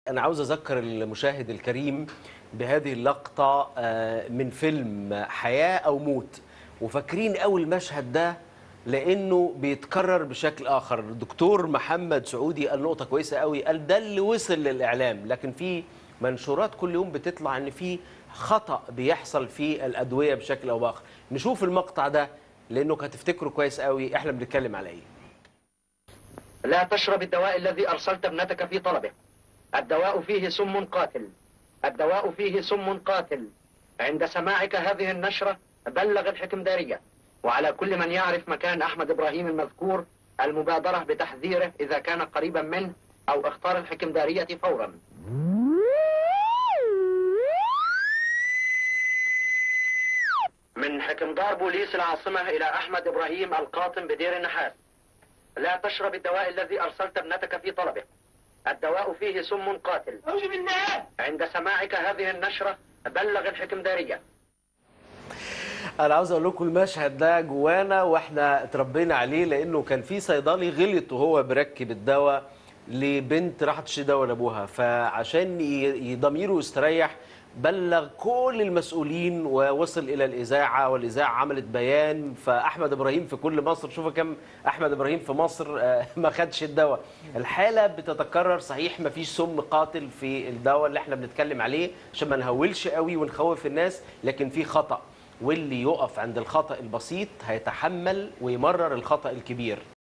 أنا عاوز أذكر المشاهد الكريم بهذه اللقطة آه، من فيلم حياة أو موت وفاكرين أول المشهد ده لأنه بيتكرر بشكل آخر الدكتور محمد سعودي قال نقطة كويسة قوي قال ده اللي وصل للإعلام لكن في منشورات كل يوم بتطلع إن في خطأ بيحصل في الأدوية بشكل أو بآخر نشوف المقطع ده لأنه هتفتكروا كويس قوي إحنا بنتكلم على إيه لا تشرب الدواء الذي أرسلت ابنتك في طلبه الدواء فيه سم قاتل الدواء فيه سم قاتل عند سماعك هذه النشرة بلغ الحكمدارية وعلى كل من يعرف مكان أحمد إبراهيم المذكور المبادرة بتحذيره إذا كان قريبا منه أو اختار الحكمدارية فورا من حكمدار بوليس العاصمة إلى أحمد إبراهيم القاطن بدير النحاس لا تشرب الدواء الذي أرسلت ابنتك في طلبه الدواء فيه سم قاتل عند سماعك هذه النشرة بلغ الحكمدارية انا عاوز اقول لكم المشهد ده جوانا واحنا اتربينا عليه لانه كان في صيدلي غلط وهو بيركب الدواء لبنت راحت تشتري دواء لابوها فعشان ي- ضميره يستريح بلغ كل المسؤولين ووصل الى الاذاعه والاذاعه عملت بيان فاحمد ابراهيم في كل مصر شوفوا كم احمد ابراهيم في مصر آه، ما خدش الدواء الحاله بتتكرر صحيح ما فيش سم قاتل في الدواء اللي احنا بنتكلم عليه عشان ما نهولش قوي ونخوف الناس لكن في خطا واللي يقف عند الخطا البسيط هيتحمل ويمرر الخطا الكبير